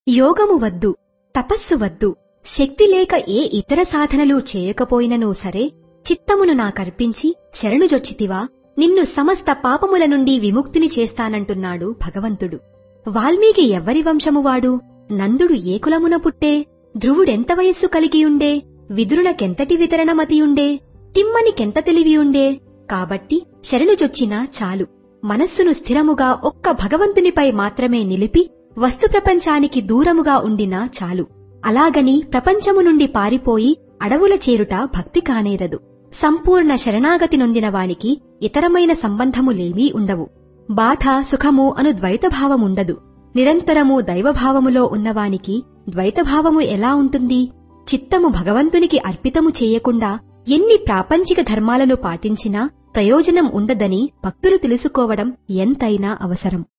యోగము వద్దు తపస్సు వద్దు శక్తి లేక ఏ ఇతర సాధనలు చేయకపోయిననూ సరే చిత్తమును నాకర్పించి శరణుజొచ్చితివా నిన్ను సమస్త పాపముల నుండి విముక్తిని చేస్తానంటున్నాడు భగవంతుడు వాల్మీకి ఎవ్వరి వంశమువాడు నందుడు ఏ కులమున పుట్టే ధ్రువుడెంత వయస్సు కలిగియుండే విదురునకెంతటి వితరణమతియుండే తిమ్మనికెంత తెలివియుండే కాబట్టి శరణుజొచ్చినా చాలు మనస్సును స్థిరముగా ఒక్క భగవంతునిపై మాత్రమే నిలిపి వస్తు ప్రపంచానికి దూరముగా ఉండినా చాలు అలాగని ప్రపంచము నుండి పారిపోయి అడవుల చేరుట భక్తి కానేరదు సంపూర్ణ శరణాగతి నొందిన వానికి ఇతరమైన సంబంధములేమీ ఉండవు బాధ సుఖము అను ద్వైతభావముండదు నిరంతరము దైవభావములో ఉన్నవానికి ద్వైతభావము ఎలా ఉంటుంది చిత్తము భగవంతునికి అర్పితము చేయకుండా ఎన్ని ప్రాపంచిక ధర్మాలను పాటించినా ప్రయోజనం ఉండదని భక్తులు తెలుసుకోవడం ఎంతైనా అవసరం